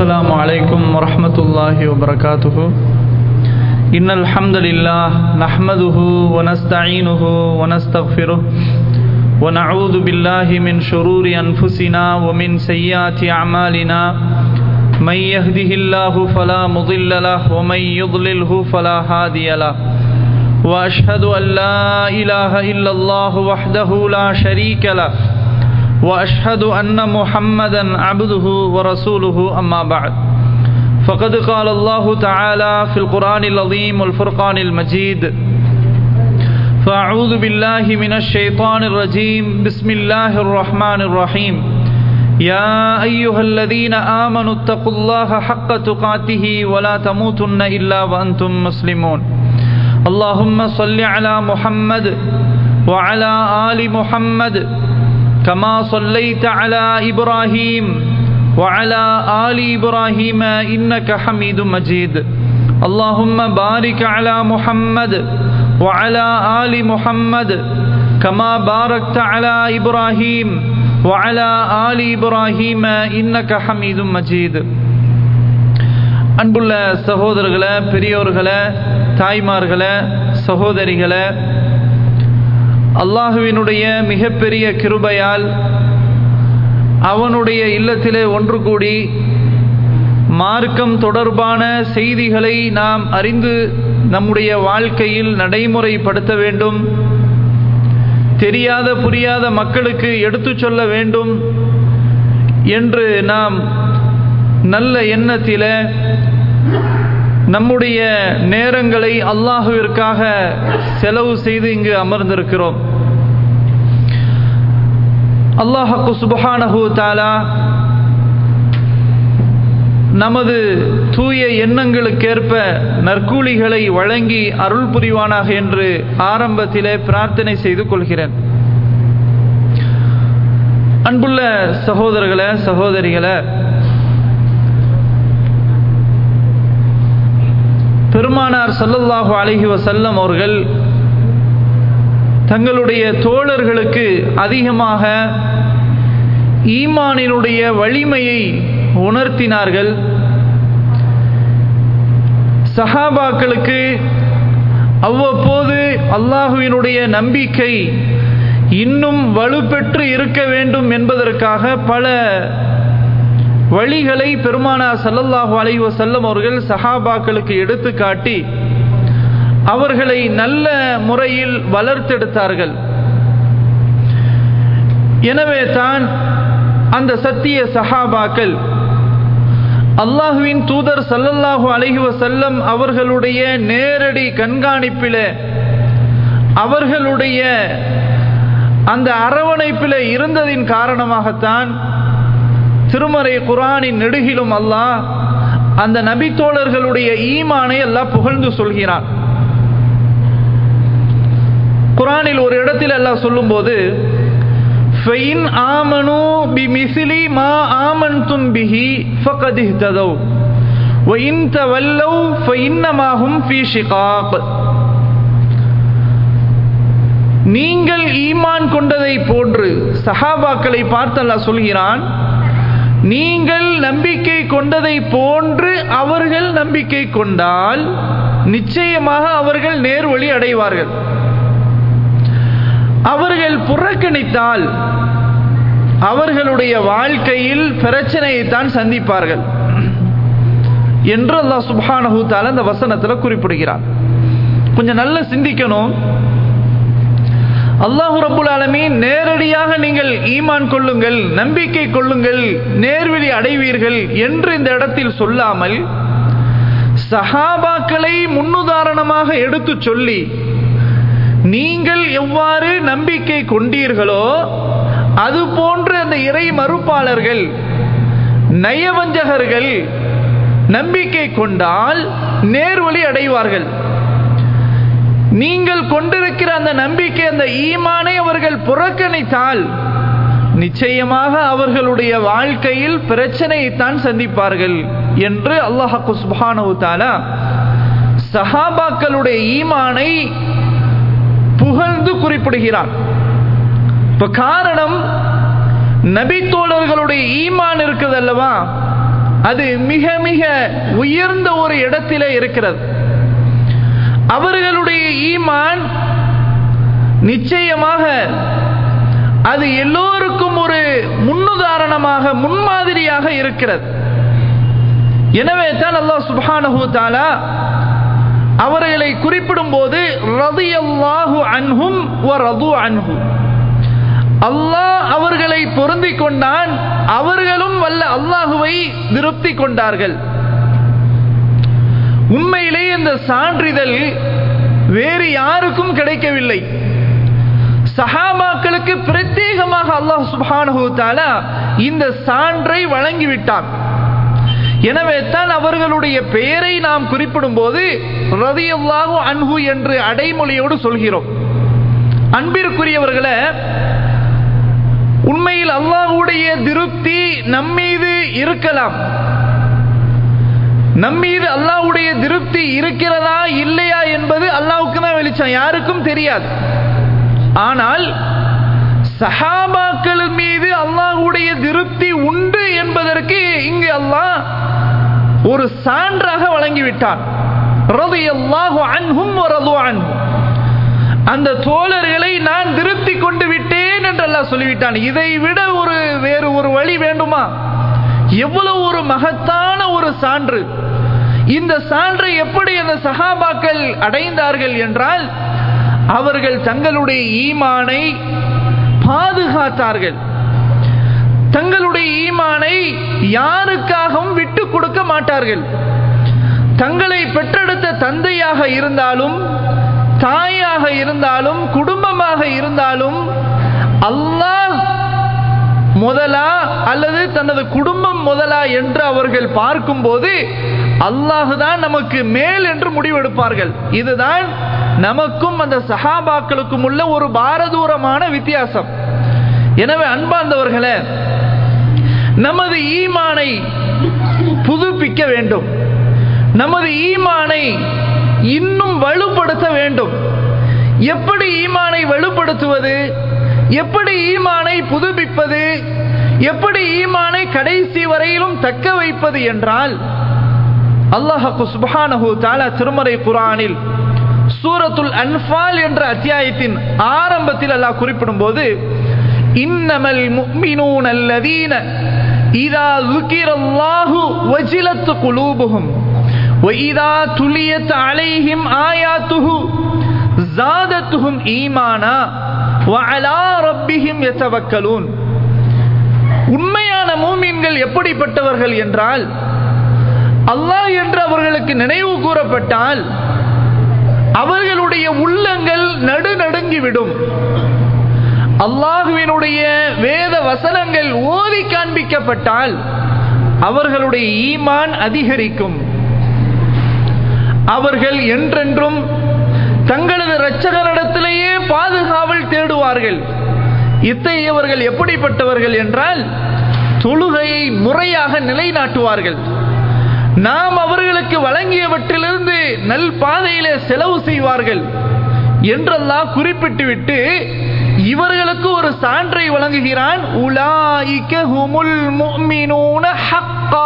السلام عليكم ورحمة الله وبركاته إن الحمد لله نحمده ونستعينه ونستغفره ونعوذ بالله من شرور أنفسنا ومن سيئات أعمالنا من يهده الله فلا مضل له ومن يضلله فلا هادي له وأشهد أن لا إله إلا الله وحده لا شريك له واشهد ان محمدا عبده ورسوله اما بعد فقد قال الله تعالى في القران العظيم والفرقان المجيد فاعوذ بالله من الشيطان الرجيم بسم الله الرحمن الرحيم يا ايها الذين امنوا اتقوا الله حق تقاته ولا تموتن الا وانتم مسلمون اللهم صل على محمد وعلى ال محمد كما صليت على ابراهيم وعلى ال ابراهيم انك حميد مجيد اللهم بارك على محمد وعلى ال محمد كما باركت على ابراهيم وعلى ال ابراهيم انك حميد مجيد அன்புள்ள சகோதரர்களே பெரியோர்களே தாய்மார்களே சகோதரிகளே அல்லாஹுவினுடைய மிகப்பெரிய கிருபையால் அவனுடைய இல்லத்திலே ஒன்று கூடி மார்க்கம் தொடர்பான செய்திகளை நாம் அறிந்து நம்முடைய வாழ்க்கையில் நடைமுறைப்படுத்த வேண்டும் தெரியாத புரியாத மக்களுக்கு எடுத்துச் சொல்ல வேண்டும் என்று நாம் நல்ல எண்ணத்தில நம்முடைய நேரங்களை அல்லாஹுவிற்காக செலவு செய்து இங்கு அமர்ந்திருக்கிறோம் அல்லாஹு சுபஹானஹு தாலா நமது தூய எண்ணங்களுக்கேற்ப நற்கூலிகளை வழங்கி அருள் புரிவானாக என்று ஆரம்பத்திலே பிரார்த்தனை செய்து கொள்கிறேன் அன்புள்ள சகோதரர்களே சகோதரிகளே பெருமானார் சல்லல்லாஹு அலஹி வசல்லம் அவர்கள் தங்களுடைய தோழர்களுக்கு அதிகமாக ஈமானினுடைய வலிமையை உணர்த்தினார்கள் சஹாபாக்களுக்கு அவ்வப்போது அல்லாஹுவினுடைய நம்பிக்கை இன்னும் வலுப்பெற்று இருக்க வேண்டும் என்பதற்காக பல வழிகளை பெருமானா சல்லல்லாஹு அலை வசல்லம் அவர்கள் சஹாபாக்களுக்கு எடுத்து காட்டி அவர்களை நல்ல முறையில் வளர்த்தெடுத்தார்கள் எனவே தான் அந்த சத்திய சஹாபாக்கள் அல்லாஹுவின் தூதர் சல்லல்லாஹு அலஹி வசல்லம் அவர்களுடைய நேரடி கண்காணிப்பில அவர்களுடைய அந்த அரவணைப்பில் இருந்ததின் காரணமாகத்தான் திருமறை குரானின் நெடுகிலும் அல்லாஹ் அந்த நபித்தோழர்களுடைய ஈமானை எல்லாம் புகழ்ந்து சொல்கிறான் குரானில் ஒரு இடத்தில் எல்லாம் சொல்லும்போது ஃபெயின் ஆமனு பி மிசிலி மா ஆமன் துன்பிஹி ஃபகதி ததவ் وإن تولوا فإنما هم في شقاق நீங்கள் ஈமான் கொண்டதை போன்று சஹாபாக்களை பார்த்து அல்லாஹ் சொல்கிறான் நீங்கள் நம்பிக்கை கொண்டதை போன்று அவர்கள் நம்பிக்கை கொண்டால் நிச்சயமாக அவர்கள் நேர்வழி அடைவார்கள் அவர்கள் புறக்கணித்தால் அவர்களுடைய வாழ்க்கையில் பிரச்சனையைத்தான் சந்திப்பார்கள் என்று அல்லாஹ் சுபானஹூ தால அந்த வசனத்தில் குறிப்பிடுகிறார் கொஞ்சம் நல்ல சிந்திக்கணும் அல்லாஹு ரபுல் ஆலமீன் நேரடியாக நீங்கள் ஈமான் கொள்ளுங்கள் நம்பிக்கை கொள்ளுங்கள் நேர்வழி அடைவீர்கள் என்று இந்த இடத்தில் சொல்லாமல் சஹாபாக்களை முன்னுதாரணமாக எடுத்து சொல்லி நீங்கள் எவ்வாறு நம்பிக்கை கொண்டீர்களோ அது போன்று அந்த இறை மறுப்பாளர்கள் நயவஞ்சகர்கள் நம்பிக்கை கொண்டால் நேர்வழி அடைவார்கள் நீங்கள் கொண்டிருக்கிற அந்த நம்பிக்கை அந்த ஈமானை அவர்கள் புறக்கணித்தால் நிச்சயமாக அவர்களுடைய வாழ்க்கையில் பிரச்சனையைத்தான் சந்திப்பார்கள் என்று அல்லாஹு சுபானு தாலா சஹாபாக்களுடைய ஈமானை புகழ்ந்து குறிப்பிடுகிறான் இப்ப காரணம் நபித்தோழர்களுடைய ஈமான் இருக்குது அல்லவா அது மிக மிக உயர்ந்த ஒரு இடத்திலே இருக்கிறது அவர்களுடைய ஈமான் நிச்சயமாக அது எல்லோருக்கும் ஒரு முன்னுதாரணமாக முன்மாதிரியாக இருக்கிறது எனவே தான் அல்லாஹ் சுப்ஹானஹு தஆலா அவர்களை குறிப்பிடும் போது ரதியல்லாஹு அன்ஹும் வ ரது அன்ஹு அல்லாஹ் அவர்களை பொருந்திக் கொண்டான் அவர்களும் வல்ல அல்லாஹுவை திருப்தி கொண்டார்கள் உண்மையிலே இந்த சான்றிதழ் வேறு யாருக்கும் கிடைக்கவில்லை சஹாபாக்களுக்கு பிரத்யேகமாக அல்லாஹ் சுப்ஹானஹு தஆலா இந்த சான்றை வழங்கிவிட்டான் எனவே தான் அவர்களுடைய பெயரை நாம் குறிப்பிடும் போது ரதியல்லாஹு அன்ஹு என்று அடைமொழியோடு சொல்கிறோம் அன்பிற்குரியவர்களே உண்மையில் அல்லாஹுடைய திருப்தி நம்மீது இருக்கலாம் நம்மீது அல்லாஹ்வுடைய திருப்தி இருக்கிறதா இல்லையா என்பது அல்லாஹ்வுக்கு தான் வெளிச்சம் யாருக்கும் தெரியாது ஆனால் சஹாபாக்கள் மீது அல்லாஹ்வுடைய திருப்தி உண்டு என்பதற்கு இங்கு அல்லாஹ் ஒரு சான்றாக வழங்கிவிட்டான் ரலியல்லாஹு அன்ஹும் வ ரது அன்ஹு அந்த தோழர்களை நான் திருப்தி கொண்டு விட்டேன் என்று அல்லாஹ் சொல்லிவிட்டான் இதை விட ஒரு வேறு ஒரு வழி வேண்டுமா எவ்வளவு ஒரு மகத்தான ஒரு சான்று இந்த சான்றை எப்படி அந்த சஹாபாக்கள் அடைந்தார்கள் என்றால் அவர்கள் தங்களுடைய ஈமானை பாதுகாத்தார்கள் தங்களுடைய ஈமானை யாருக்காகவும் விட்டு கொடுக்க மாட்டார்கள் தங்களை பெற்றெடுத்த தந்தையாக இருந்தாலும் தாயாக இருந்தாலும் குடும்பமாக இருந்தாலும் அல்லாஹ் முதலா அல்லது தனது குடும்பம் முதலா என்று அவர்கள் பார்க்கும்போது அல்லாஹுதான் நமக்கு மேல் என்று முடிவெடுப்பார்கள் இதுதான் நமக்கும் அந்த சஹாபாக்களுக்கும் உள்ள ஒரு பாரதூரமான வித்தியாசம் எனவே அன்பார்ந்தவர்களே நமது ஈமானை புதுப்பிக்க வேண்டும் நமது ஈமானை இன்னும் வலுப்படுத்த வேண்டும் எப்படி ஈமானை வலுப்படுத்துவது எப்படி ஈமானை புதுப்பிப்பது எப்படி ஈமானை கடைசி வரையிலும் தக்க வைப்பது என்றால் அல்லாஹு சுபஹானஹு தாலா திருமறை குரானில் சூரத்துல் அன்பால் என்ற அத்தியாயத்தின் ஆரம்பத்தில் அல்லாஹ் குறிப்பிடும் போது இன்னமல் முக்மினூன் அல்லதீன இதா ذكرallahu وجلت قلوبهم وإذا تليت عليهم آياته زادتهم إيمانا وعلى ربهم يتوكلون உண்மையான மூமின்கள் எப்படிப்பட்டவர்கள் என்றால் அல்லாஹ் என்று அவர்களுக்கு நினைவு கூறப்பட்டால் அவர்களுடைய உள்ளங்கள் நடுநடுங்கிவிடும் அல்லாஹுவினுடைய வேத வசனங்கள் ஓதி காண்பிக்கப்பட்டால் அவர்களுடைய ஈமான் அதிகரிக்கும் அவர்கள் என்றென்றும் தங்களது இரட்சகரிடத்திலேயே பாதுகாவல் தேடுவார்கள் இத்தகையவர்கள் எப்படிப்பட்டவர்கள் என்றால் தொழுகையை முறையாக நிலைநாட்டுவார்கள் நாம் அவர்களுக்கு வழங்கியவற்றிலிருந்து நல் பாதையிலே செலவு செய்வார்கள் என்றெல்லாம் குறிப்பிட்டுவிட்டு இவர்களுக்கு ஒரு சான்றை வழங்குகிறான் உலாயிக்க ஹுமுல் முஃமினூன ஹக்கா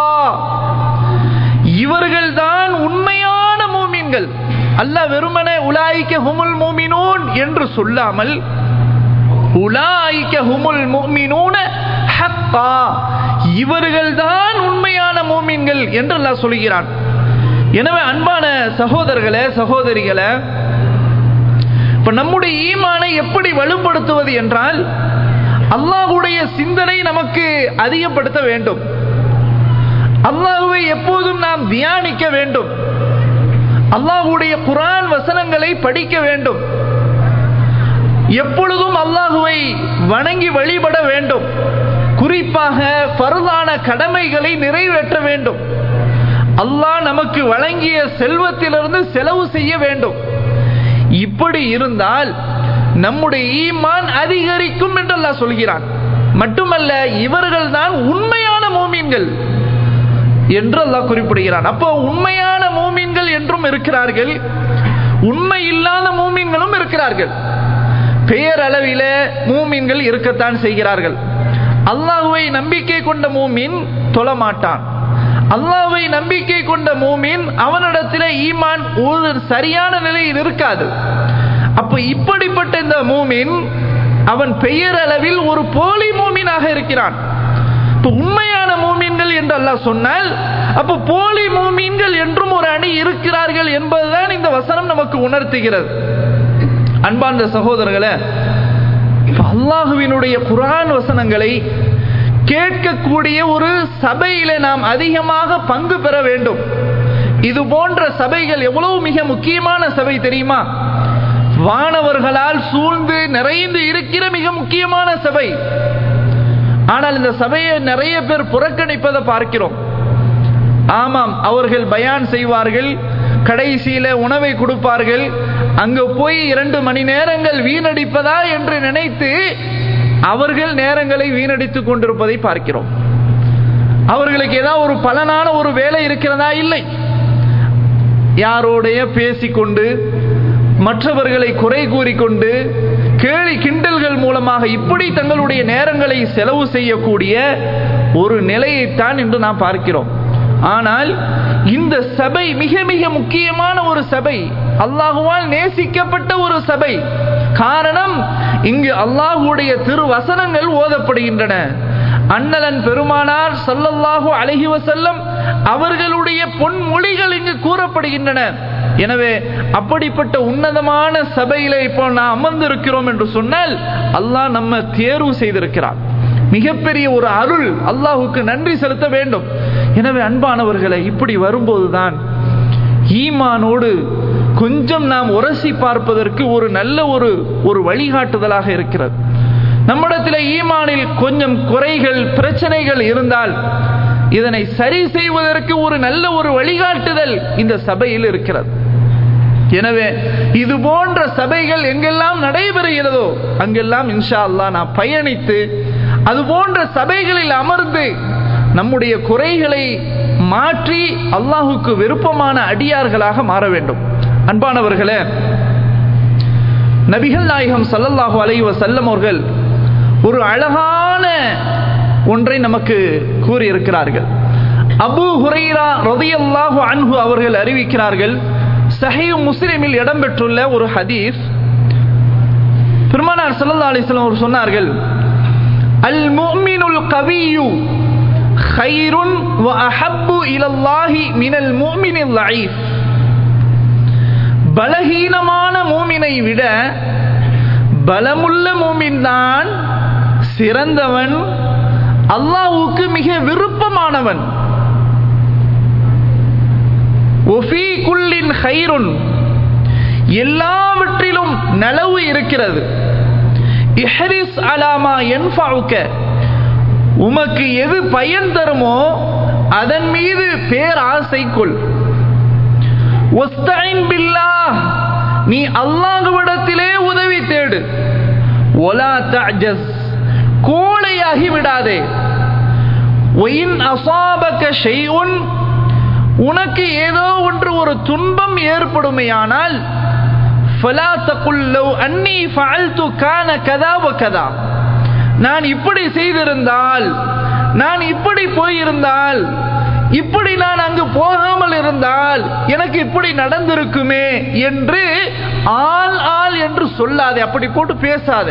இவர்கள்தான் உண்மையான மூமின்கள் அல்லாஹ் வெறுமனே உலாயிக்க ஹுமுல் மூமினூன் என்று சொல்லாமல் உலாயிக்க ஹுமுல் முஃமினூன ஹக்கா இவர்கள்தான் உண்மையான மூமின்கள் என்று அல்லாஹ் சொல்கிறான் எனவே அன்பான சகோதரர்களே சகோதரிகளே இப்ப நம்முடைய ஈமானை எப்படி வலுப்படுத்துவது என்றால் அல்லாஹுடைய சிந்தனை நமக்கு அதிகப்படுத்த வேண்டும் அல்லாஹுவை எப்போதும் நாம் தியானிக்க வேண்டும் அல்லாஹுடைய குரான் வசனங்களை படிக்க வேண்டும் எப்பொழுதும் அல்லாஹுவை வணங்கி வழிபட வேண்டும் குறிப்பாக பருதான கடமைகளை நிறைவேற்ற வேண்டும் அல்லாஹ் நமக்கு வழங்கிய செல்வத்திலிருந்து செலவு செய்ய வேண்டும் இப்படி இருந்தால் நம்முடைய ஈமான் அதிகரிக்கும் என்று அல்லாஹ் சொல்கிறான் மட்டுமல்ல இவர்கள் தான் உண்மையான மூமீன்கள் என்று அல்லாஹ் குறிப்பிடுகிறான் அப்போ உண்மையான மூமீன்கள் என்றும் இருக்கிறார்கள் உண்மை இல்லாத மூமீன்களும் இருக்கிறார்கள் பெயர் அளவில மூமீன்கள் இருக்கத்தான் செய்கிறார்கள் அல்லாஹுவை நம்பிக்கை கொண்ட மூமின் தொழமாட்டான் அல்லாவை நம்பிக்கை கொண்ட மூமின் அவனிடத்தில் ஈமான் ஒரு சரியான நிலையில் இருக்காது அப்ப இப்படிப்பட்ட இந்த மூமின் அவன் பெயரளவில் ஒரு போலி மூமினாக இருக்கிறான் இப்ப உண்மையான மூமீன்கள் என்று அல்லாஹ் சொன்னால் அப்ப போலி மூமீன்கள் என்றும் ஒரு அணி இருக்கிறார்கள் என்பதுதான் இந்த வசனம் நமக்கு உணர்த்துகிறது அன்பார்ந்த சகோதரர்களே இப்ப அல்லாஹுவினுடைய குரான் வசனங்களை கேட்கக்கூடிய ஒரு சபையில நாம் அதிகமாக பங்கு பெற வேண்டும் இது போன்ற சபைகள் எவ்வளவு மிக முக்கியமான சபை தெரியுமா வானவர்களால் சூழ்ந்து நிறைந்து இருக்கிற மிக முக்கியமான சபை ஆனால் இந்த சபையை நிறைய பேர் புறக்கணிப்பதை பார்க்கிறோம் ஆமாம் அவர்கள் பயான் செய்வார்கள் கடைசியில உணவை கொடுப்பார்கள் அங்க போய் இரண்டு மணி நேரங்கள் வீணடிப்பதா என்று நினைத்து அவர்கள் நேரங்களை வீணடித்துக் கொண்டிருப்பதை பார்க்கிறோம் அவர்களுக்கு ஏதாவது ஒரு பலனான ஒரு வேலை இருக்கிறதா இல்லை யாரோடைய பேசிக்கொண்டு மற்றவர்களை குறை கூறிக்கொண்டு கேலி கிண்டல்கள் மூலமாக இப்படி தங்களுடைய நேரங்களை செலவு செய்யக்கூடிய ஒரு நிலையைத்தான் இன்று நாம் பார்க்கிறோம் ஆனால் இந்த சபை மிக மிக முக்கியமான ஒரு சபை அல்லாஹுவால் நேசிக்கப்பட்ட ஒரு சபை காரணம் இங்கு அல்லாஹுடைய திருவசனங்கள் ஓதப்படுகின்றன அண்ணலன் பெருமானார் சல்லல்லாஹு அலஹி வசல்லம் அவர்களுடைய பொன்மொழிகள் இங்கு கூறப்படுகின்றன எனவே அப்படிப்பட்ட உன்னதமான சபையில இப்போ நான் அமர்ந்திருக்கிறோம் என்று சொன்னால் அல்லாஹ் நம்ம தேர்வு செய்திருக்கிறார் மிகப்பெரிய ஒரு அருள் அல்லாஹுக்கு நன்றி செலுத்த வேண்டும் எனவே அன்பானவர்களை இப்படி வரும்போதுதான் ஈமானோடு கொஞ்சம் நாம் உரசி பார்ப்பதற்கு ஒரு நல்ல ஒரு ஒரு வழிகாட்டுதலாக இருக்கிறது நம்மிடத்தில் ஈமானில் கொஞ்சம் குறைகள் பிரச்சனைகள் இருந்தால் இதனை சரி செய்வதற்கு ஒரு நல்ல ஒரு வழிகாட்டுதல் இந்த சபையில் இருக்கிறது எனவே இது போன்ற சபைகள் எங்கெல்லாம் நடைபெறுகிறதோ அங்கெல்லாம் இன்ஷா அல்லா நான் பயணித்து அது போன்ற சபைகளில் அமர்ந்து நம்முடைய குறைகளை மாற்றி அல்லாஹுக்கு விருப்பமான அடியார்களாக மாற வேண்டும் அன்பானவர்களே நபிகள் நாயகம் சல்லல்லாஹு அலை வசல்லம் அவர்கள் ஒரு அழகான ஒன்றை நமக்கு கூறியிருக்கிறார்கள் அபு ஹுரைரா ரதியல்லாஹு அன்ஹு அவர்கள் அறிவிக்கிறார்கள் சஹீ முஸ்லிமில் இடம்பெற்றுள்ள ஒரு ஹதீஸ் பெருமானார் சல்லா அலிஸ்லாம் அவர் சொன்னார்கள் அல் முஃமினுல் கவியு خير وأحب إلى الله من المؤمن الضعيف பலகீனமான மூமினை விட பலமுள்ள மூமின் தான் சிறந்தவன் அல்லாஹுக்கு மிக விருப்பமானவன் ஒஃபீகுல்லின் ஹைருன் எல்லாவற்றிலும் நலவு இருக்கிறது இஹரிஸ் அலாமா என்பாவுக்க உமக்கு எது பயன் தருமோ அதன் மீது பேராசை கொள் பில்லா நீ அல்லாஹுவிடத்திலே உதவி தேடு ஒலா தஜஸ் கோழையாகி விடாதே ஒயின் அசாபக ஷெய்உன் உனக்கு ஏதோ ஒன்று ஒரு துன்பம் ஏற்படுமையானால் ஃபலா தகுல் லவ் அன்னி ஃபஅல்து கான கதா வ கதா நான் இப்படி செய்திருந்தால் நான் இப்படி போயிருந்தால் இப்படி நான் அங்கு போகாமல் இருந்தால் எனக்கு இப்படி நடந்திருக்குமே என்று ஆள் ஆள் என்று சொல்லாதே அப்படி போட்டு பேசாதே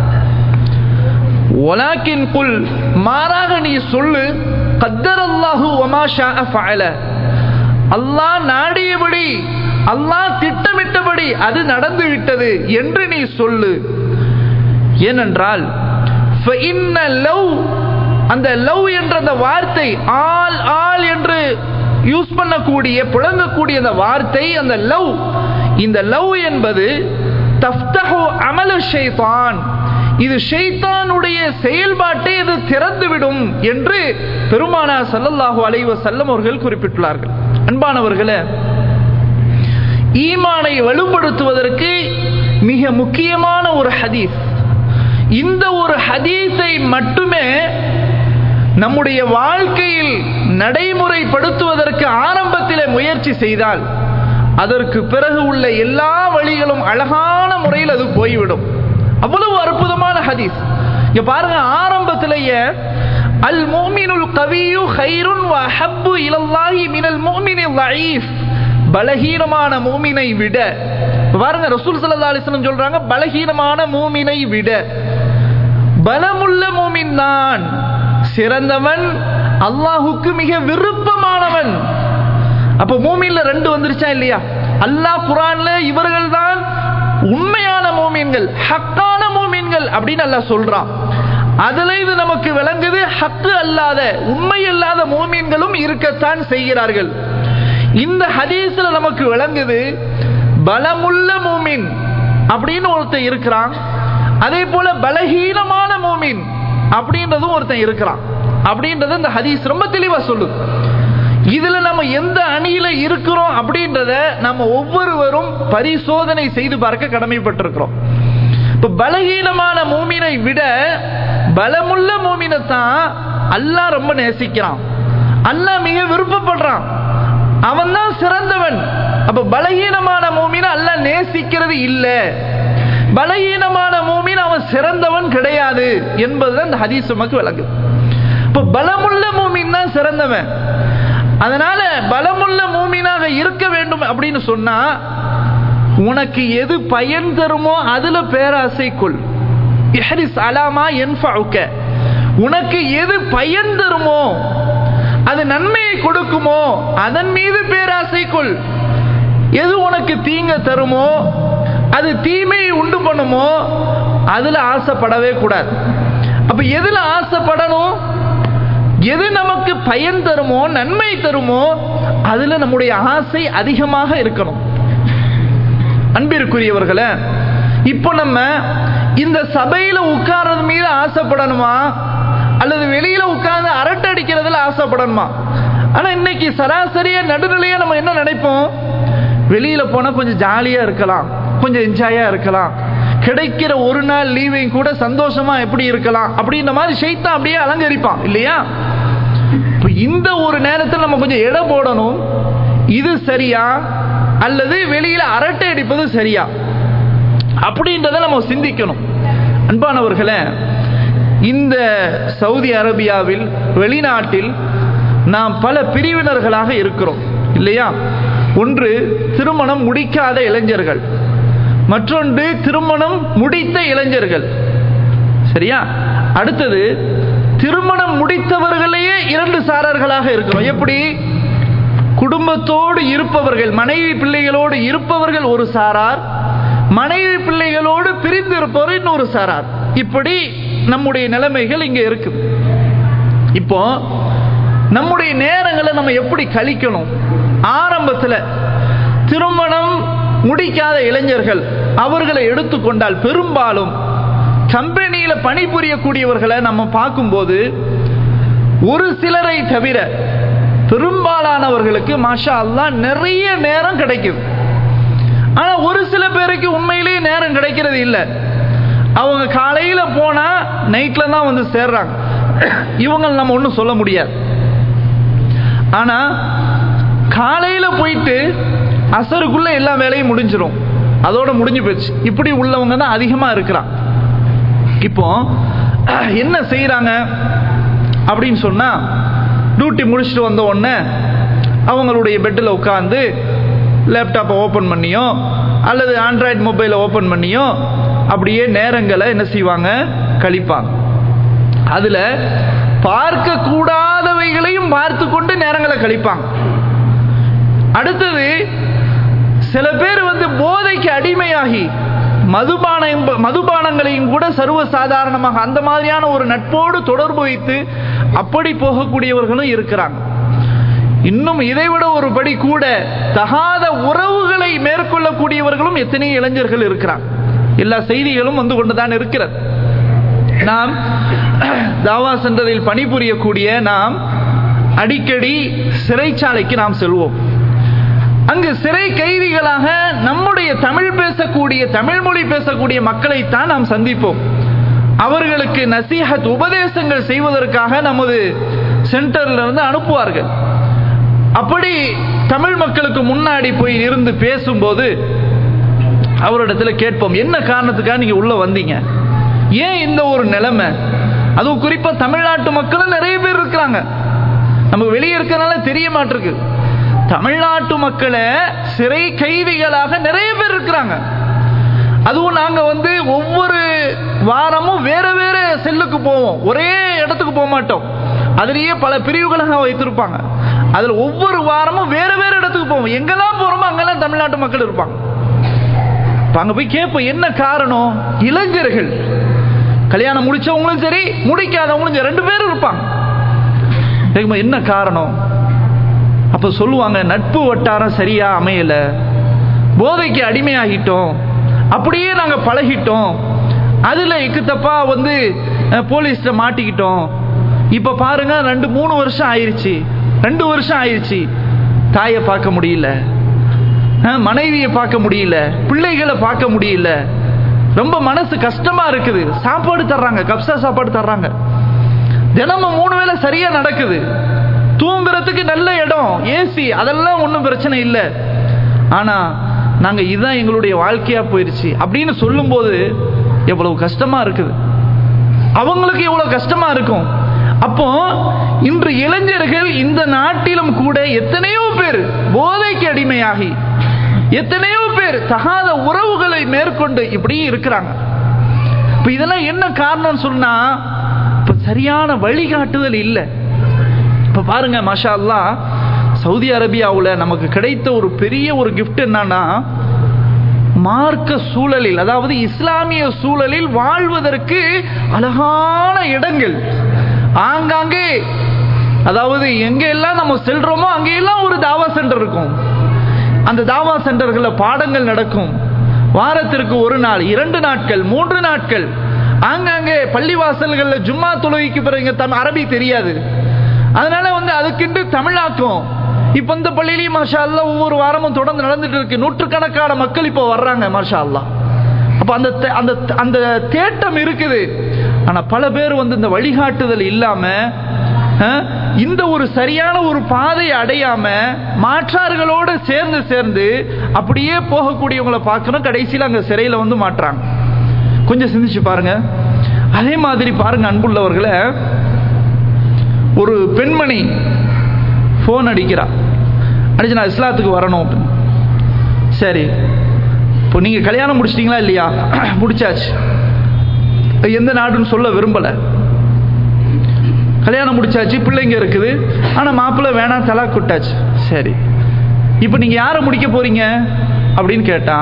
ஒலாக்கின் குல் மாறாக நீ சொல்லு கத்தர் அல்லாஹு ஒமாஷா ஃபஅல அல்லாஹ் நாடியபடி அல்லாஹ் திட்டமிட்டபடி அது நடந்து விட்டது என்று நீ சொல்லு ஏனென்றால் லவ் அந்த லவ் என்ற அந்த வார்த்தை ஆள் ஆள் என்று யூஸ் பண்ணக்கூடிய புழங்கக்கூடிய அந்த வார்த்தை அந்த லவ் இந்த லவ் என்பது தஃப்தஹு அமல ஷைத்தான் இது ஷைத்தானுடைய செயல்பாட்டை இது திறந்துவிடும் என்று பெருமானா சல்லல்லாஹு அலைவ செல்லம் அவர்கள் குறிப்பிட்டுள்ளார்கள் அன்பானவர்களே ஈமானை வலுப்படுத்துவதற்கு மிக முக்கியமான ஒரு ஹதீஸ் இந்த ஒரு ஹதீஸை மட்டுமே நம்முடைய வாழ்க்கையில் நடைமுறைப்படுத்துவதற்கு ஆரம்பத்தில் முயற்சி செய்தால் அதற்கு பிறகு உள்ள எல்லா வழிகளும் அழகான முறையில் அது போய்விடும் அவ்வளவு அற்புதமான ஹதீஸ் இங்க பாருங்க ஆரம்பத்திலேயே அல் மோமினுல் கவியு ஹைருன் வ அஹப்பு இலல்லாஹி மினல் மோமினில் லஈஃப் பலகீனமான மூமினை விட பாருங்க ரசூல் ஸல்லல்லாஹு அலைஹி வஸல்லம் சொல்றாங்க பலகீனமான மூமினை விட பலமுள்ள மூமின் தான் சிறந்தவன் அல்லாஹுக்கு மிக விருப்பமானவன் அப்ப மூமின்ல ரெண்டு வந்துருச்சா இல்லையா அல்லாஹ் குரான்ல இவர்கள் தான் உண்மையான மூமீன்கள் ஹக்கான மூமீன்கள் அப்படின்னு அல்லாஹ் சொல்றான் அதுல இது நமக்கு விளங்குது ஹக்கு அல்லாத உண்மை அல்லாத மூமீன்களும் இருக்கத்தான் செய்கிறார்கள் இந்த ஹதீஸ்ல நமக்கு விளங்குது பலமுள்ள மூமின் அப்படின்னு ஒருத்தன் இருக்கிறான் அதே போல பலகீனமான மூமின் அப்படின்றதும் ஒருத்தன் இருக்கிறான் அப்படின்றது இந்த ஹதீஸ் ரொம்ப தெளிவா சொல்லுது இதுல நம்ம எந்த அணியில இருக்கிறோம் அப்படின்றத நம்ம ஒவ்வொருவரும் பரிசோதனை செய்து பார்க்க கடமைப்பட்டிருக்கிறோம் இப்ப பலகீனமான மூமினை விட பலமுள்ள மூமினை தான் அல்லாஹ் ரொம்ப நேசிக்கிறான் அல்லாஹ் மிக விருப்பப்படுறான் அவன் தான் சிறந்தவன் அப்ப பலகீனமான மூமினை அல்லாஹ் நேசிக்கிறது இல்லை பலகீனமான மூமின் அவன் சிறந்தவன் கிடையாது என்பதுதான் இந்த ஹதீஸ் நமக்கு விளங்குது இப்ப பலமுள்ள மூமின் தான் சிறந்தவன் அதனால பலமுள்ள மூமினாக இருக்க வேண்டும் அப்படின்னு சொன்னா உனக்கு எது பயன் தருமோ அதுல பேராசை கொள் இஹரிஸ் அலாமா என்பாவுக்க உனக்கு எது பயன் தருமோ அது நன்மையை கொடுக்குமோ அதன் மீது பேராசை கொள் எது உனக்கு தீங்க தருமோ அது தீமையை உண்டு பண்ணுமோ அதுல ஆசைப்படவே கூடாது அப்ப எதுல ஆசைப்படணும் எது நமக்கு பயன் தருமோ நன்மை தருமோ அதுல நம்முடைய ஆசை அதிகமாக இருக்கணும் அன்பிற்குரியவர்களே இப்போ நம்ம இந்த சபையில உட்கார்றது மீது ஆசைப்படணுமா அல்லது வெளியில உட்கார்ந்து அரட்டை அடிக்கிறதுல ஆசைப்படணுமா ஆனா இன்னைக்கு சராசரியா நடுநிலையா நம்ம என்ன நினைப்போம் வெளியில போனா கொஞ்சம் ஜாலியா இருக்கலாம் கொஞ்சம் என்ஜாயா இருக்கலாம் கிடைக்கிற ஒரு நாள் லீவையும் கூட சந்தோஷமா எப்படி இருக்கலாம் அப்படின்ற மாதிரி ஷைத்தான் அப்படியே அலங்கரிப்பான் இல்லையா இப்ப இந்த ஒரு நேரத்தில் நம்ம கொஞ்சம் இடம் போடணும் இது சரியா அல்லது வெளியில அரட்டை அடிப்பது சரியா அப்படின்றத நம்ம சிந்திக்கணும் அன்பானவர்களே இந்த சவுதி அரேபியாவில் வெளிநாட்டில் நாம் பல பிரிவினர்களாக இருக்கிறோம் இல்லையா ஒன்று திருமணம் முடிக்காத இளைஞர்கள் மற்றொன்று திருமணம் முடித்த இளைஞர்கள் சரியா அடுத்தது திருமணம் முடித்தவர்களையே இரண்டு சாரர்களாக இருக்கிறோம் எப்படி குடும்பத்தோடு இருப்பவர்கள் மனைவி பிள்ளைகளோடு இருப்பவர்கள் ஒரு சாரார் மனைவி பிள்ளைகளோடு பிரிந்து இருப்பவர் இன்னொரு சாரார் இப்படி நம்முடைய நிலைமைகள் இங்க இருக்கு இப்போ நம்முடைய நேரங்களை நம்ம எப்படி கழிக்கணும் ஆரம்பத்தில் திருமணம் முடிக்காத இளைஞர்கள் அவர்களை எடுத்துக்கொண்டால் பெரும்பாலும் கம்பெனியில பணிபுரியக்கூடியவர்களை நம்ம பார்க்கும்போது ஒரு சிலரை தவிர பெரும்பாலானவர்களுக்கு மாஷா அல்லா நிறைய நேரம் கிடைக்குது ஆனா ஒரு சில பேருக்கு உண்மையிலேயே நேரம் கிடைக்கிறது இல்லை அவங்க காலையில போனா நைட்ல தான் வந்து சேர்றாங்க இவங்க நம்ம ஒன்றும் சொல்ல முடியாது ஆனா காலையில போயிட்டு அசருக்குள்ள எல்லா வேலையும் முடிஞ்சிடும் அதோட முடிஞ்சு போச்சு இப்படி உள்ளவங்க தான் அதிகமா இருக்கிறான் இப்போ என்ன செய்யறாங்க அப்படின்னு சொன்னா டியூட்டி முடிச்சுட்டு வந்த உடனே அவங்களுடைய பெட்டில் உட்காந்து லேப்டாப்பை ஓப்பன் பண்ணியோ அல்லது ஆண்ட்ராய்டு மொபைலை ஓப்பன் பண்ணியோ அப்படியே நேரங்களை என்ன செய்வாங்க கழிப்பாங்க அதுல பார்க்க கூடாதவைகளையும் பார்த்து கொண்டு நேரங்களை கழிப்பாங்க அடுத்தது சில பேர் வந்து போதைக்கு அடிமையாகி மதுபான மதுபானங்களையும் கூட சர்வ சாதாரணமாக அந்த மாதிரியான ஒரு நட்போடு தொடர்பு வைத்து அப்படி போகக்கூடியவர்களும் இருக்கிறாங்க இன்னும் இதைவிட ஒரு படி கூட தகாத உறவுகளை மேற்கொள்ளக்கூடியவர்களும் எத்தனை இளைஞர்கள் இருக்கிறாங்க எல்லா செய்திகளும் வந்து கொண்டுதான் இருக்கிறது நாம் தாவா சென்டரில் பணிபுரியக்கூடிய நாம் அடிக்கடி சிறைச்சாலைக்கு நாம் செல்வோம் அங்கு சிறை கைதிகளாக நம்முடைய தமிழ் பேசக்கூடிய தமிழ் மொழி பேசக்கூடிய மக்களைத்தான் நாம் சந்திப்போம் அவர்களுக்கு நசீஹத் உபதேசங்கள் செய்வதற்காக நமது சென்டர்ல இருந்து அனுப்புவார்கள் அப்படி தமிழ் மக்களுக்கு முன்னாடி போய் இருந்து பேசும்போது அவரிடத்துல கேட்போம் என்ன காரணத்துக்காக நீங்க உள்ள வந்தீங்க ஏன் இந்த ஒரு நிலைமை அதுவும் குறிப்பா தமிழ்நாட்டு மக்களும் நிறைய பேர் இருக்கிறாங்க நமக்கு வெளியே இருக்கிறனால தெரிய மாட்டிருக்கு தமிழ்நாட்டு மக்களை சிறை கைதிகளாக நிறைய பேர் இருக்கிறாங்க அதுவும் நாங்க வந்து ஒவ்வொரு வாரமும் வேற வேற செல்லுக்கு போவோம் ஒரே இடத்துக்கு போக மாட்டோம் அதுலயே பல பிரிவுகளாக வைத்திருப்பாங்க அதுல ஒவ்வொரு வாரமும் வேற வேற இடத்துக்கு போவோம் எங்கெல்லாம் போறோமோ அங்கெல்லாம் தமிழ்நாட்டு மக்கள் இருப்பாங்க இப்ப அங்க போய் கேட்போம் என்ன காரணம் இளைஞர்கள் கல்யாணம் முடிச்சவங்களும் சரி முடிக்காதவங்களும் சரி ரெண்டு பேரும் இருப்பாங்க கேட்கும்போது என்ன காரணம் அப்ப சொல்லுவாங்க நட்பு வட்டாரம் சரியா அமையல போதைக்கு அடிமையாகிட்டோம் அப்படியே நாங்க பழகிட்டோம் அதுல இக்குத்தப்பா வந்து அஹ், போலீஸ்ல மாட்டிக்கிட்டோம் இப்ப பாருங்க ரெண்டு மூணு வருஷம் ஆயிருச்சு ரெண்டு வருஷம் ஆயிருச்சு தாயை பார்க்க முடியல அஹ், மனைவியை பார்க்க முடியல பிள்ளைகளை பார்க்க முடியல ரொம்ப மனசு கஷ்டமா இருக்குது சாப்பாடு தர்றாங்க கப்சா சாப்பாடு தர்றாங்க தினமும் மூணு வேளை சரியா நடக்குது தூங்குறதுக்கு நல்ல இடம் ஏசி அதெல்லாம் ஒன்றும் பிரச்சனை இல்லை ஆனா நாங்க இதுதான் எங்களுடைய வாழ்க்கையா போயிருச்சு அப்படின்னு சொல்லும்போது எவ்வளவு கஷ்டமா இருக்குது அவங்களுக்கு எவ்வளவு கஷ்டமா இருக்கும் அப்போ இன்று இளைஞர்கள் இந்த நாட்டிலும் கூட எத்தனையோ பேர் போதைக்கு அடிமையாகி எத்தனையோ பேர் தகாத உறவுகளை மேற்கொண்டு இப்படி இருக்கிறாங்க இப்ப இதெல்லாம் என்ன காரணம் சொன்னா இப்ப சரியான வழிகாட்டுதல் இல்லை இப்ப பாருங்க மாஷா அல்லாஹ் சவுதி அரேபியாவுல நமக்கு கிடைத்த ஒரு பெரிய ஒரு gift என்னன்னா மார்க்க சூழலில் அதாவது இஸ்லாமிய சூழலில் வாழ்வதற்கு அழகான இடங்கள் ஆங்காங்கே அதாவது எங்க எல்லாம் நம்ம செல்றோமோ அங்கெல்லாம் ஒரு தாவா சென்டர் இருக்கும் அந்த தாவா சென்டர்களில் பாடங்கள் நடக்கும் வாரத்திற்கு ஒரு நாள் இரண்டு நாட்கள் மூன்று நாட்கள் ஆங்காங்கே பள்ளிவாசல்களில் ஜும்மா தொழுகைக்கு பிறகு தம் அரபி தெரியாது அதனால வந்து அதுக்கிட்டு தமிழாக்கும் இப்ப இந்த பள்ளியிலையும் மாஷா அல்லா ஒவ்வொரு வாரமும் தொடர்ந்து நடந்துட்டு இருக்கு நூற்றுக்கணக்கான மக்கள் இப்போ வர்றாங்க மாஷா அல்லா அப்ப அந்த தே- அந்த அந்த தேட்டம் இருக்குது ஆனா பல பேர் வந்து இந்த வழிகாட்டுதல் இல்லாம அஹ், இந்த ஒரு சரியான ஒரு பாதையை அடையாம மாற்றார்களோடு சேர்ந்து சேர்ந்து அப்படியே போகக்கூடியவங்களை பார்க்கணும் கடைசியில் அங்க சிறையில வந்து மாட்டுறாங்க கொஞ்சம் சிந்திச்சு பாருங்க அதே மாதிரி பாருங்க அன்புள்ளவர்களை ஒரு பெண்மணி ஃபோன் அடிக்கிறா அடிச்சு நான் இஸ்லாத்துக்கு வரணும் அப்படின்னு. சரி இப்போ நீங்கள் கல்யாணம் முடிச்சிட்டீங்களா இல்லையா முடிச்சாச்சு எந்த நாடுன்னு சொல்ல விரும்பலை கல்யாணம் முடிச்சாச்சு பிள்ளைங்க இருக்குது ஆனால் மாப்பிள்ளை வேணாம் தலா குட்டாச்சு சரி இப்போ நீங்கள் யாரை முடிக்க போறீங்க அப்படின்னு கேட்டா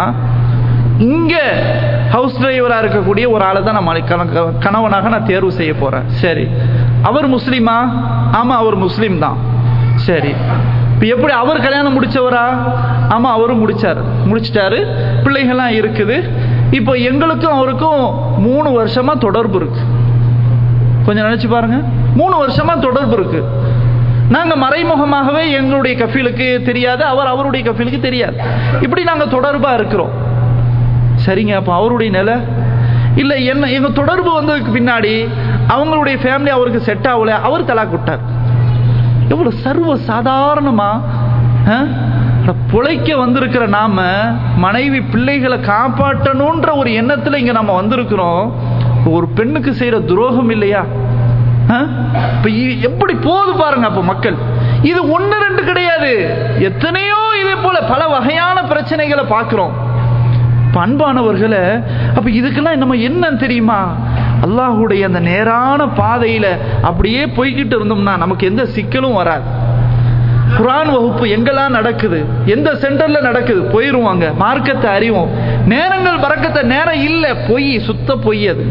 இங்க ஹவுஸ் டிரைவரா இருக்கக்கூடிய ஒரு ஆளை தான் நான் மலை- கண- கணவனாக நான் தேர்வு செய்ய போறேன் சரி அவர் முஸ்லீமா ஆமா அவர் முஸ்லீம் தான் சரி இப்போ எப்படி அவர் கல்யாணம் முடிச்சவரா ஆமா அவரும் முடிச்சாரு முடிச்சிட்டாரு பிள்ளைகள்லாம் இருக்குது இப்போ எங்களுக்கும் அவருக்கும் மூணு வருஷமா தொடர்பு இருக்கு கொஞ்சம் நினைச்சு பாருங்க மூணு வருஷமா தொடர்பு இருக்கு நாங்க மறைமுகமாகவே எங்களுடைய கஃபீலுக்கு தெரியாது அவர் அவருடைய கஃபீலுக்கு தெரியாது இப்படி நாங்க தொடர்பா இருக்கிறோம் சரிங்க அப்ப அவருடைய நிலை இல்ல என்ன எங்க தொடர்பு வந்ததுக்கு பின்னாடி அவங்களுடைய ஃபேமிலி அவருக்கு செட் ஆகல அவர் தலா விட்டார் எவ்வளவு சர்வ சாதாரணமா ஆ? அட, பிழைக்க வந்திருக்கிற நாம மனைவி பிள்ளைகளை காப்பாற்றணுன்ற ஒரு எண்ணத்துல இங்க நம்ம வந்திருக்கிறோம் ஒரு பெண்ணுக்கு செய்யற துரோகம் இல்லையா ஆ? இப்ப இ- எப்படி போகுது பாருங்க அப்ப மக்கள் இது ஒண்ணு ரெண்டு கிடையாது எத்தனையோ இதே போல பல வகையான பிரச்சனைகளை பார்க்கிறோம் இப்ப அன்பானவர்களே அப்ப இதுக்கெல்லாம் நம்ம என்னன்னு தெரியுமா அல்லாஹ்வுடைய அந்த நேரான பாதையில அப்படியே போய்கிட்டு இருந்தோம்னா நமக்கு எந்த சிக்கலும் வராது குர்ஆன் வகுப்பு எங்கெல்லாம் நடக்குது எந்த சென்டர்ல நடக்குது போயிருவாங்க மார்க்கத்தை அறிவோம் நேரங்கள் பறக்கத்தை நேரம் இல்ல பொய் சுத்த பொய் அது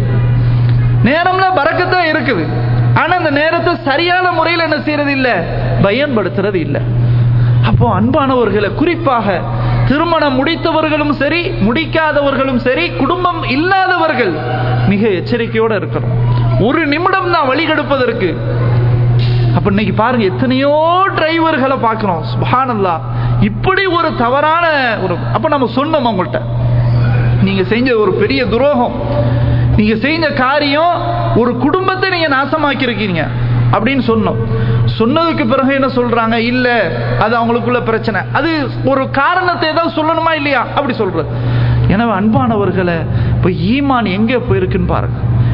நேரம்ல பறக்கத்தா இருக்குது ஆனா அந்த நேரத்தை சரியான முறையில் என்ன செய்யறது இல்ல பயன்படுத்துறது இல்ல அப்போ அன்பானவர்களை குறிப்பாக திருமணம் முடித்தவர்களும் சரி முடிக்காதவர்களும் சரி குடும்பம் இல்லாதவர்கள் மிக எச்சரிக்கையோட இருக்கணும் ஒரு நிமிடம் தான் வழிகெடுப்பதற்கு அப்ப இன்னைக்கு பாருங்க எத்தனையோ டிரைவர்களை பார்க்கிறோம் சுபஹானல்லாஹ் இப்படி ஒரு தவறான ஒரு அப்ப நம்ம சொன்னோம் அவங்கள்ட்ட நீங்க செஞ்ச ஒரு பெரிய துரோகம் நீங்க செஞ்ச காரியம் ஒரு குடும்பத்தை நீங்க நாசமாக்கி இருக்கீங்க அப்படின்னு சொன்னோம் சொன்னதுக்கு பிறகு என்ன சொல்றாங்க இல்ல அது அவங்களுக்குள்ள பிரச்சனை அது ஒரு காரணத்தை ஏதாவது சொல்லணுமா இல்லையா அப்படி சொல்றது எனவே அன்பானவர்களை இப்ப ஈமான் எங்க போயிருக்குன்னு பாருங்க இப்ப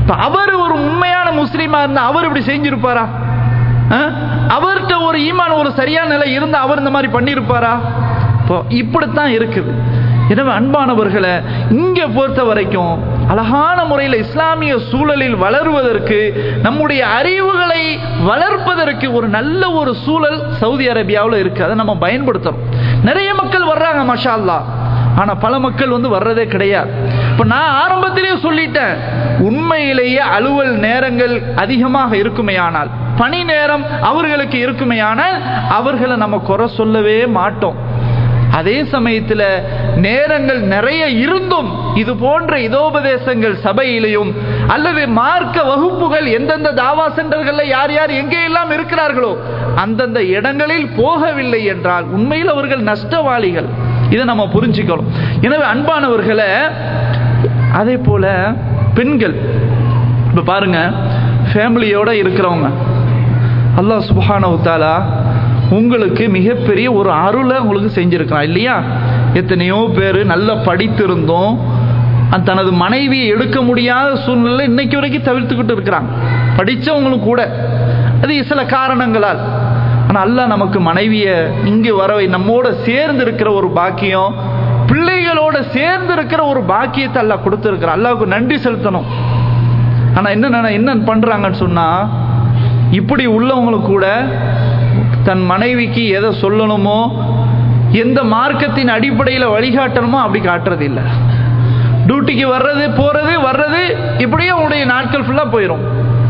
இப்ப அவர் ஒரு உண்மையான முஸ்லீமா இருந்தா அவர் இப்படி செஞ்சிருப்பாரா அஹ்? அவர்கிட்ட ஒரு ஈமான் ஒரு சரியான நிலை இருந்தா அவர் இந்த மாதிரி பண்ணியிருப்பாரா இப்போ இப்படித்தான் இருக்குது எனவே அன்பானவர்களை இங்க பொறுத்த வரைக்கும் அழகான முறையில் இஸ்லாமிய சூழலில் வளருவதற்கு நம்முடைய அறிவுகளை வளர்ப்பதற்கு ஒரு நல்ல ஒரு சூழல் சவுதி அரேபியாவில் இருக்கு அதை நம்ம பயன்படுத்தணும் நிறைய மக்கள் வர்றாங்க மஷா அல்லாஹ் ஆனா பல மக்கள் வந்து வர்றதே கிடையாது இப்ப நான் ஆரம்பத்திலேயே சொல்லிட்டேன் உண்மையிலேயே அலுவல் நேரங்கள் அதிகமாக இருக்குமேயானால் பணி நேரம் அவர்களுக்கு இருக்குமேயானால் அவர்களை நம்ம குறை சொல்லவே மாட்டோம் அதே சமயத்தில் நேரங்கள் நிறைய இருந்தும் இது போன்ற இதோபதேசங்கள் சபையிலையும் அல்லது மார்க்க வகுப்புகள் எந்தெந்த தாவா சென்டர்கள்ல யார் யார் எங்கே எல்லாம் இருக்கிறார்களோ அந்தந்த இடங்களில் போகவில்லை என்றால் உண்மையில் அவர்கள் நஷ்டவாளிகள் இதை நம்ம புரிஞ்சுக்கணும் எனவே அன்பானவர்களை அதே போல பெண்கள் இப்ப பாருங்க ஃபேமிலியோட இருக்கிறவங்க அல்லாஹ் சுபஹானஹு தஆலா உங்களுக்கு மிகப்பெரிய ஒரு அருளை உங்களுக்கு செஞ்சிருக்கிறான் இல்லையா எத்தனையோ பேர் நல்லா படித்திருந்தோம் அந்த தனது மனைவியை எடுக்க முடியாத சூழ்நிலை இன்னைக்கு வரைக்கும் தவிர்த்துக்கிட்டு இருக்கிறாங்க படித்தவங்களும் கூட அது சில காரணங்களால் ஆனால் அல்லாஹ் நமக்கு மனைவியை இங்கு வரவை நம்மோட சேர்ந்து இருக்கிற ஒரு பாக்கியம் பிள்ளைகளோட சேர்ந்து இருக்கிற ஒரு பாக்கியத்தை அல்லாஹ் கொடுத்துருக்கிறான் அல்லாவுக்கு நன்றி செலுத்தணும் ஆனா என்ன என்ன பண்றாங்கன்னு சொன்னா இப்படி உள்ளவங்களுக்கு கூட தன் மனைவிக்கு எதை சொல்லணுமோ எந்த மார்க்கத்தின் அடிப்படையில் வழிகாட்டணுமோ அப்படி காட்டுறது இல்லை டியூட்டிக்கு வர்றது போறது வர்றது இப்படியே உங்களுடைய நாட்கள் ஃபுல்லா போயிடும்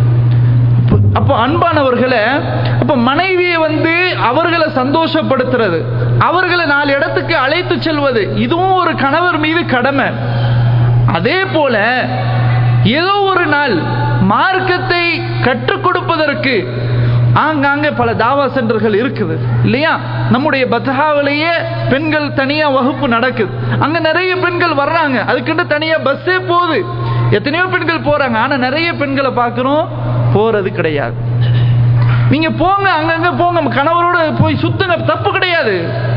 அப்போ அன்பானவர்களை அப்ப மனைவியை வந்து அவர்களை சந்தோஷப்படுத்துறது அவர்களை நாலு இடத்துக்கு அழைத்து செல்வது இதுவும் ஒரு கணவர் மீது கடமை அதே போல ஏதோ ஒரு நாள் மார்க்கத்தை கற்றுக் கொடுப்பதற்கு ஆங்காங்கே பல தாவா சென்டர்கள் இருக்குது இல்லையா நம்முடைய பத்ஹாவிலேயே பெண்கள் தனியா வகுப்பு நடக்குது அங்க நிறைய பெண்கள் வர்றாங்க அதுக்கிட்ட தனியா பஸ்ஸே போகுது எத்தனையோ பெண்கள் போறாங்க ஆனா நிறைய பெண்களை பார்க்கிறோம் போறது கிடையாது நீங்க போங்க அங்கங்க போங்க கணவரோட போய் சுத்துங்க தப்பு கிடையாது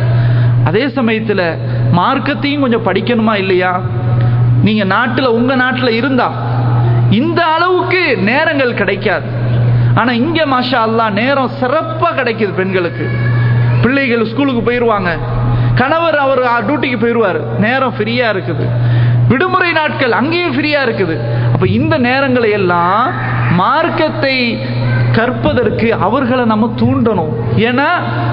அதே சமயத்துல மார்க்கத்தையும் கொஞ்சம் படிக்கணுமா இல்லையா நீங்க நாட்டுல உங்க நாட்டுல இருந்தா இந்த அளவுக்கு நேரங்கள் கிடைக்காது ஆனா இங்க மாஷா அல்லா நேரம் சிறப்பா கிடைக்குது பெண்களுக்கு பிள்ளைகள் ஸ்கூலுக்கு போயிருவாங்க கணவர் அவர் டியூட்டிக்கு போயிடுவார் நேரம் ஃப்ரீயா இருக்குது விடுமுறை நாட்கள் அங்கேயும் ஃப்ரீயா இருக்குது அப்ப இந்த நேரங்களை எல்லாம் மார்க்கத்தை கற்பதற்கு அவர்களை நம்ம தூண்டணும் ஏன்னா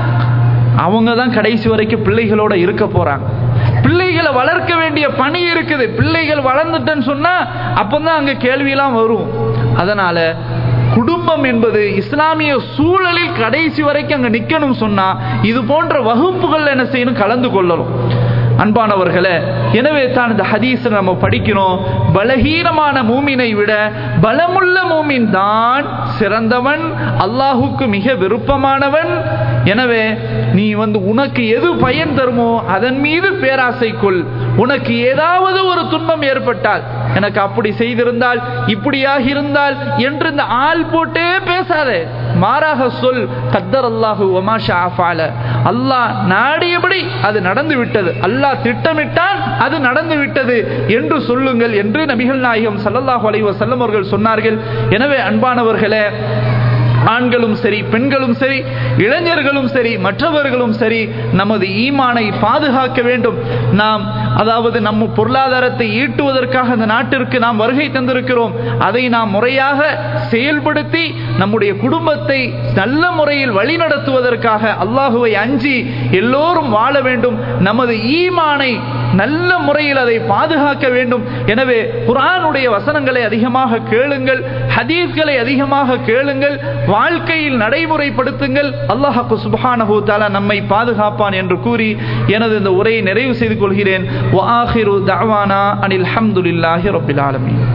அவங்க தான் கடைசி வரைக்கும் பிள்ளைகளோட இருக்க போறாங்க பிள்ளைகளை வளர்க்க வேண்டிய பணி இருக்குது பிள்ளைகள் வளர்ந்துட்டேன்னு சொன்னா அப்பதான் அங்க கேள்வியெல்லாம் வரும் அதனால குடும்பம் என்பது இஸ்லாமிய சூழலில் கடைசி வரைக்கும் அங்க நிக்கணும் சொன்னா இது போன்ற வகுப்புகள் என்ன செய்யணும் கலந்து கொள்ளணும் அன்பானவர்களே எனவே தான் இந்த ஹதீஸ் நம்ம படிக்கிறோம் பலகீனமான மூமினை விட பலமுள்ள மூமின் தான் சிறந்தவன் அல்லாஹுக்கு மிக விருப்பமானவன் எனவே நீ வந்து உனக்கு எது பயன் தருமோ அதன் மீது பேராசை கொள் உனக்கு ஏதாவது ஒரு துன்பம் ஏற்பட்டால் எனக்கு அப்படி செய்திருந்தால் இப்படியாக இருந்தால் என்று இந்த ஆள் போட்டே பேசாதே மாறாக சொல் கத்தர் அல்லாஹு ஒமாஷா ஆஃபால அல்லாஹ் நாடியபடி அது நடந்து விட்டது அல்லாஹ் திட்டமிட்டால் அது நடந்து விட்டது என்று சொல்லுங்கள் என்று நபிகள் நாயகம் சல்லல்லாஹு அலைஹி வஸல்லம் அவர்கள் சொன்னார்கள் எனவே அன்பானவர்களே ஆண்களும் சரி பெண்களும் சரி இளைஞர்களும் சரி மற்றவர்களும் சரி நமது ஈமானை பாதுகாக்க வேண்டும் நாம் அதாவது நம்ம பொருளாதாரத்தை ஈட்டுவதற்காக அந்த நாட்டிற்கு நாம் வருகை தந்திருக்கிறோம் அதை நாம் முறையாக செயல்படுத்தி நம்முடைய குடும்பத்தை நல்ல முறையில் வழிநடத்துவதற்காக அல்லாஹுவை அஞ்சி எல்லோரும் வாழ வேண்டும் நமது ஈமானை நல்ல முறையில் அதை பாதுகாக்க வேண்டும் எனவே குரானுடைய வசனங்களை அதிகமாக கேளுங்கள் ஹதீஸ்களை அதிகமாக கேளுங்கள் வாழ்க்கையில் நடைமுறைப்படுத்துங்கள் அல்லாஹு சுபஹானஹு தாலா நம்மை பாதுகாப்பான் என்று கூறி எனது இந்த உரையை நிறைவு செய்து கொள்கிறேன் அனில் அஹமதுல்லாஹி ரபில் ஆலமீன்